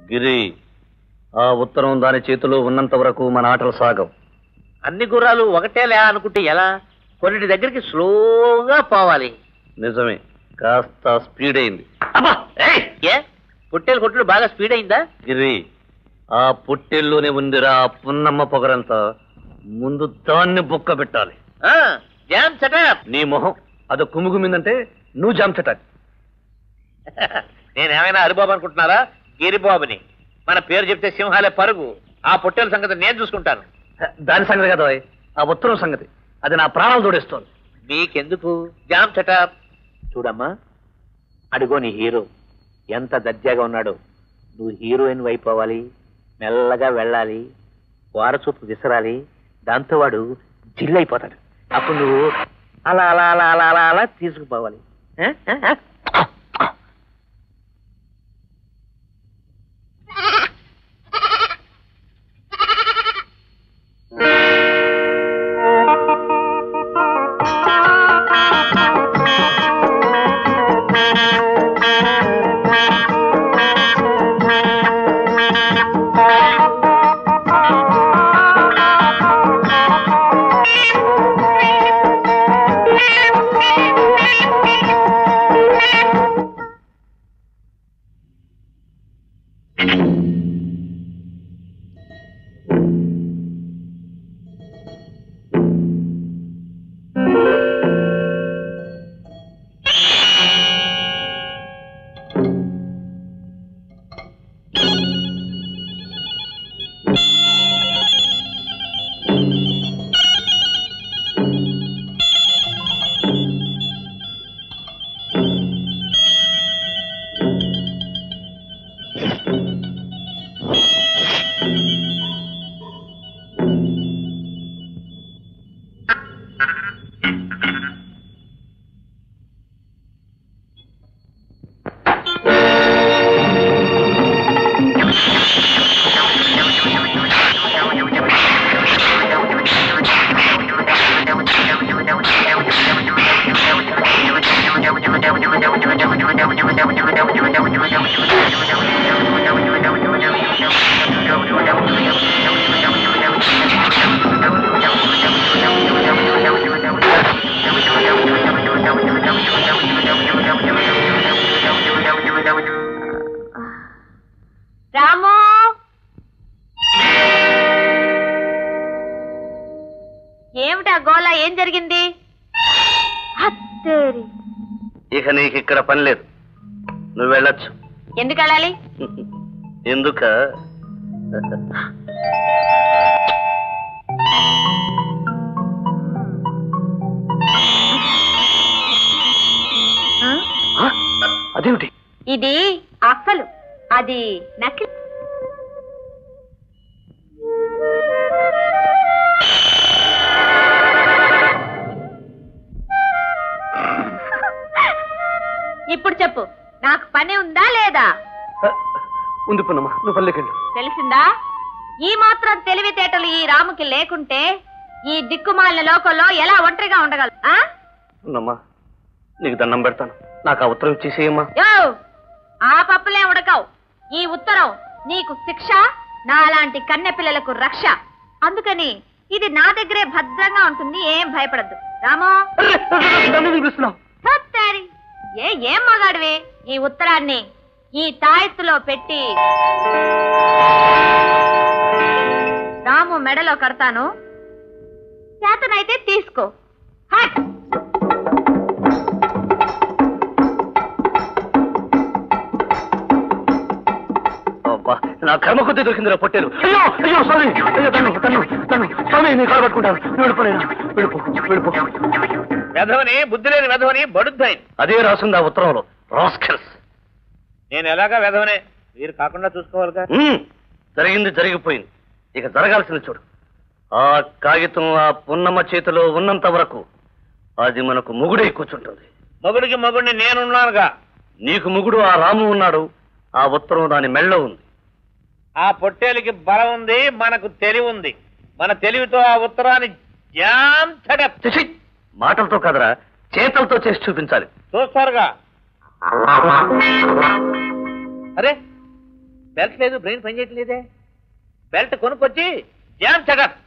గిరి ఆ ఉత్తరం దాని చేతిలో ఉన్నంత వరకు మన ఆటలు సాగవు అన్ని గుర్రాలు ఒకటేలే అనుకుంటే ఎలా కొన్నిటి దగ్గరికి స్లోగా పోవాలి నిజమే కాస్త స్పీడ్ అయింది అబ్బా ఏయ్! ఏ పుట్టేలు కొట్టుడు బాగా స్పీడ్ అయిందా గిరి ఆ పొట్టెల్లోనే ఉందిరా ఆ పున్నమ్మ పొగరంతా ముందు దాన్ని బుక్క పెట్టాలి ఆ, జామ్ సెటప్ నీ మొహం అది కుముగుమిందంటే నువ్వు జాంచటాక్ నేనేమైనా హరిబాబు అనుకుంటున్నారా గిరిబాబుని మన పేరు చెప్తే సింహాలే పరుగు ఆ పొట్టేల సంగతి నేను చూసుకుంటాను దాని సంగతి కదా ఓయ్. ఆ ఉత్తరం సంగతి అది నా ప్రాణాలు తోడేస్తోంది మీకెందుకు జామ్ సెటప్ చూడమ్మా అడుగో నీ హీరో ఎంత దర్జాగా ఉన్నాడో నువ్వు హీరోయిన్ అయిపోవాలి మెల్లగా వెళ్ళాలి వారచూపు విసరాలి దాంతో వాడు జిల్లైపోతాడు అప్పుడు నువ్వు అలా అలా అలా అలా అలా అలా తీసుకుపోవాలి ఆ? ఆ? ఆ? రాము ఏమిటా గోళ ఏం జరిగింది హత్తేరి ఇక నీకు ఇక్కడ పని లేదు నువ్వు వెళ్ళొచ్చు ఎందుకు వెళ్ళాలి ఎందుక ఆ? ఆ? అదేమిటి ఇది అసలు అది నకిలీ ఇప్పుడు చెప్పు నాకు పని ఉందా లేదా ఆ, ఉంది పున్నమ్మ నువ్వు పల్లెకెళ్ళు తెలిసిందా ఈ మాత్రం తెలివితేటలు ఈ రాముకి లేకుంటే ఈ దిక్కుమాలిన లోకంలో ఎలా ఒంటరిగా ఉండగలరు ఆ? పున్నమ్మ నీకు దండం పెడతాను నాకు ఆ ఉత్తరం ఇచ్చేసేయమ్మా యో ఆ పప్పులే ఉడకవు ఈ ఉత్తరం నీకు శిక్ష నాలాంటి కన్నె పిల్లలకు రక్ష అందుకని ఇది నా దగ్గరే భద్రంగా ఉంటుంది ఏం భయపడద్దు రామో హత్తారి. ఏ ఏం మగాడివి ఈ ఉత్తరాన్ని ఈ తాయెత్తులో పెట్టి రాము మెడలో కడతాను చేతనైతే తీసుకో హట్ అబ్బా నా కర్మ కొద్ది దొరికిందిరా పొట్టేలు అయ్యో అయ్యో స్వామి అయ్యో తన్ను తన్ను తన్ను స్వామి నీ కాలు పట్టుకుంటాను నువ్వు వెళ్ళిపోయినా వెళ్ళిపో వెళ్ళిపో వెధవని బుద్ధి లేని వెధవని బడుద్దాయి అదే రాసింది ఆ ఉత్తరంలో రాస్కెల్స్ నేను ఎలాగా వెధవనే మీరు కాకుండా చూసుకోవాలిగా ఉమ్, జరిగింది జరిగిపోయింది ఇక జరగాల్సింది చూడు ఆ కాగితం ఆ పున్నమ్మ చేతిలో ఉన్నంత వరకు అది మనకు ముగుడై కూర్చుంటుంది మొగుడికి మొగుడిని నేనున్నానుగా నీకు ముగుడు ఆ రాము ఉన్నాడు ఆ ఉత్తరం దాని మెళ్ళో ఉంది ఆ పొట్టేలికి బలం ఉంది మనకు తెలివి ఉంది మన తెలివితో ఆ ఉత్తరాన్ని జామ్ చడప్ చిచి మాటలతో కదరా చేతలతో చేసి చూపించాలి చూస్తారుగా అరే బెల్ట్ లేదు బ్రెయిన్ పని చేయట్లేదే బెల్ట్ కొనుక్కొచ్చి జామ్ చటప్